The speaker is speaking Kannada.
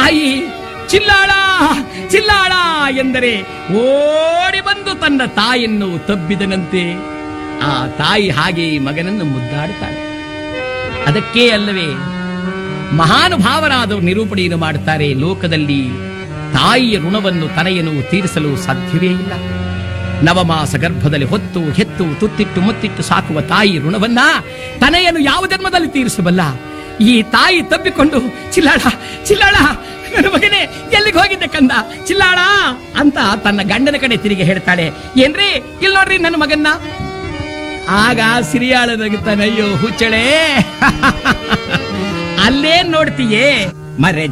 ತಾಯಿ ಚಿಲ್ಲಾಳ ಚಿಲ್ಲಾಳ ಎಂದರೆ ಓಡಿ ಬಂದು ತನ್ನ ತಾಯಿಯನ್ನು ತಬ್ಬಿದನಂತೆ ಆ ತಾಯಿ ಹಾಗೆ ಈ ಮಗನನ್ನು ಮುದ್ದಾಡುತ್ತಾಳೆ ಅದಕ್ಕೇ ಅಲ್ಲವೇ ಮಹಾನುಭಾವರಾದವರು ನಿರೂಪಣೆಯನ್ನು ಮಾಡುತ್ತಾರೆ ಲೋಕದಲ್ಲಿ ತಾಯಿಯ ಋಣವನ್ನು ತನೆಯನ್ನು ತೀರಿಸಲು ಸಾಧ್ಯವೇ ಇಲ್ಲ ನವಮಾಸ ಗರ್ಭದಲ್ಲಿ ಹೊತ್ತು ಹೆತ್ತು ತುತ್ತಿಟ್ಟು ಮುತ್ತಿಟ್ಟು ಸಾಕುವ ತಾಯಿ ಋಣವನ್ನ ತನೆಯನ್ನು ಯಾವ ಜನ್ಮದಲ್ಲಿ ತೀರಿಸಬಲ್ಲ ಈ ತಾಯಿ ತಬ್ಬಿಕೊಂಡು ಚಿಲ್ಲಾಳ ಚಿಲ್ಲಾಳ ನನ್ನ ಮಗನೇ ಎಲ್ಲಿಗೆ ಹೋಗಿದ್ದೆ ಕಂದ ಚಿಲ್ಲಾಳ ಅಂತ ತನ್ನ ಗಂಡನ ಕಡೆ ತಿರುಗಿ ಹೇಳ್ತಾಳೆ ಏನ್ರಿ ಇಲ್ಲಿ ನೋಡ್ರಿ ನನ್ನ ಮಗನ್ನ ಆಗ ಸಿರಿಯಾಳ ನಗುತ್ತಾನೆ ಅಯ್ಯೋ ಹುಚ್ಚಳೆ ಅಲ್ಲೇನ್ ನೋಡ್ತೀಯೇ ಮರೆ